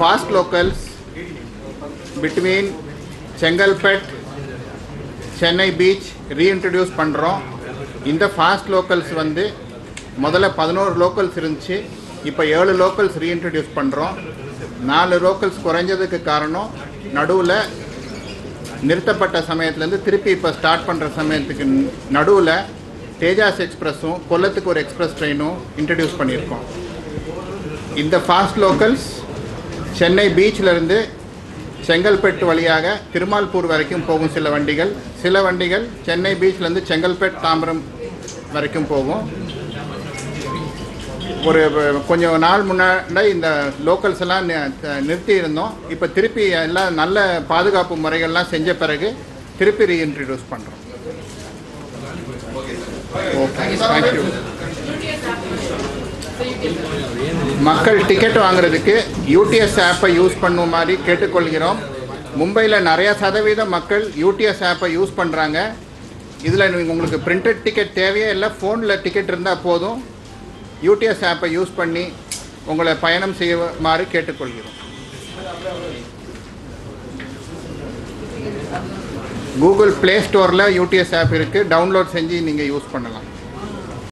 fast locals between Chengalpattu Chennai beach reintroduce பண்ணுறோம் இந்த fast locals வந்து முதல்ல பதினோரு லோக்கல்ஸ் இருந்துச்சு இப்போ ஏழு லோக்கல்ஸ் ரீஇன்ட்ரடியூஸ் பண்ணுறோம் நாலு லோக்கல்ஸ் குறைஞ்சதுக்கு காரணம் நடுவில் நிறுத்தப்பட்ட சமயத்துலேருந்து திருப்பி இப்போ ஸ்டார்ட் பண்ணுற சமயத்துக்கு நடுவில் தேஜாஸ் எக்ஸ்பிரஸும் கொல்லத்துக்கு ஒரு எக்ஸ்பிரஸ் ட்ரெயினும் இன்ட்ரடியூஸ் பண்ணியிருக்கோம் இந்த ஃபாஸ்ட் லோக்கல்ஸ் சென்னை பீச்சிலிருந்து செங்கல்பட்டு வழியாக திருமால்பூர் வரைக்கும் போகும் சில வண்டிகள் சில வண்டிகள் சென்னை பீச்லேருந்து செங்கல்பட்டு தாம்பரம் வரைக்கும் போகும் ஒரு வ- கொஞ்சம் நாள் முன்னாடி இந்த லோக்கல்ஸ் எல்லாம் நி- த- நிறுத்தி இருந்தோம் இப்போ திருப்பி எல்லாம் நல்ல பாதுகாப்பு முறைகள்லாம் செஞ்ச பிறகு திருப்பி ரீஇன்ட்ரடியூஸ் பண்ணுறோம் ஓகே தேங்க்யூ மக்கள் டிக்கெட் வாங்குறதுக்கு யூடிஎஸ் ஆப்பை யூஸ் பண்ணும் மாதிரி கேட்டுக்கொள்கிறோம் மும்பையில் நிறைய சதவீதம் மக்கள் யூடிஎஸ் ஆப்பை யூஸ் பண்ணுறாங்க இதில் உங்களுக்கு பிரிண்டட் டிக்கெட் தேவையே இல்லை ஃபோனில் டிக்கெட் இருந்தால் போதும் யூடிஎஸ் ஆப்பை யூஸ் பண்ணி உங்களை பயணம் செய்யுமாறு கேட்டுக்கொள்கிறோம் கூகுள் ப்ளே ஸ்டோரில் யூடிஎஸ் ஆப் இருக்குது டவுன்லோட் செஞ்சு நீங்கள் யூஸ் பண்ணலாம்